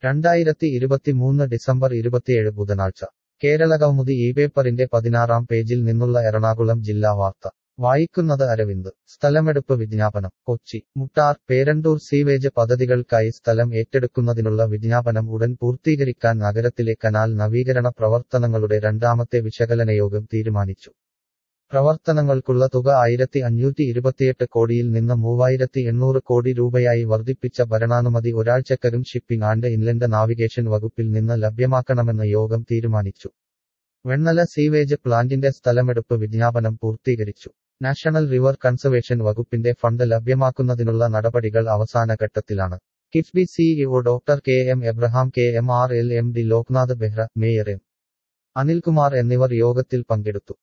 രണ്ടായിരത്തി ഇരുപത്തിമൂന്ന് ഡിസംബർ ഇരുപത്തിയേഴ് ബുധനാഴ്ച കേരളകൗമുദി ഈ പേപ്പറിന്റെ പതിനാറാം പേജിൽ നിന്നുള്ള എറണാകുളം ജില്ലാ വാർത്ത വായിക്കുന്നത് അരവിന്ദ് സ്ഥലമെടുപ്പ് വിജ്ഞാപനം കൊച്ചി മുട്ടാർ പേരണ്ടൂർ സീവേജ് പദ്ധതികൾക്കായി സ്ഥലം ഏറ്റെടുക്കുന്നതിനുള്ള വിജ്ഞാപനം ഉടൻ പൂർത്തീകരിക്കാൻ നഗരത്തിലെ കനാൽ നവീകരണ പ്രവർത്തനങ്ങളുടെ രണ്ടാമത്തെ വിശകലനയോഗം തീരുമാനിച്ചു പ്രവർത്തനങ്ങൾക്കുള്ള തുക ആയിരത്തി അഞ്ഞൂറ്റി ഇരുപത്തിയെട്ട് കോടിയിൽ നിന്ന് മൂവായിരത്തി എണ്ണൂറ് കോടി രൂപയായി വർദ്ധിപ്പിച്ച ഭരണാനുമതി ഒരാഴ്ചക്കകം ഷിപ്പിംഗ് ആൻഡ് ഇൻലൻഡ് നാവിഗേഷൻ വകുപ്പിൽ നിന്ന് ലഭ്യമാക്കണമെന്ന് യോഗം തീരുമാനിച്ചു വെണ്ണല സീവേജ് പ്ലാന്റിന്റെ സ്ഥലമെടുപ്പ് വിജ്ഞാപനം പൂർത്തീകരിച്ചു നാഷണൽ റിവർ കൺസർവേഷൻ വകുപ്പിന്റെ ഫണ്ട് ലഭ്യമാക്കുന്നതിനുള്ള നടപടികൾ അവസാന ഘട്ടത്തിലാണ് KIIFB CEO doctor K M Abraham K M R L M D Loknath Behera mayor M Anilkumar എന്നിവർ യോഗത്തിൽ പങ്കെടുത്തു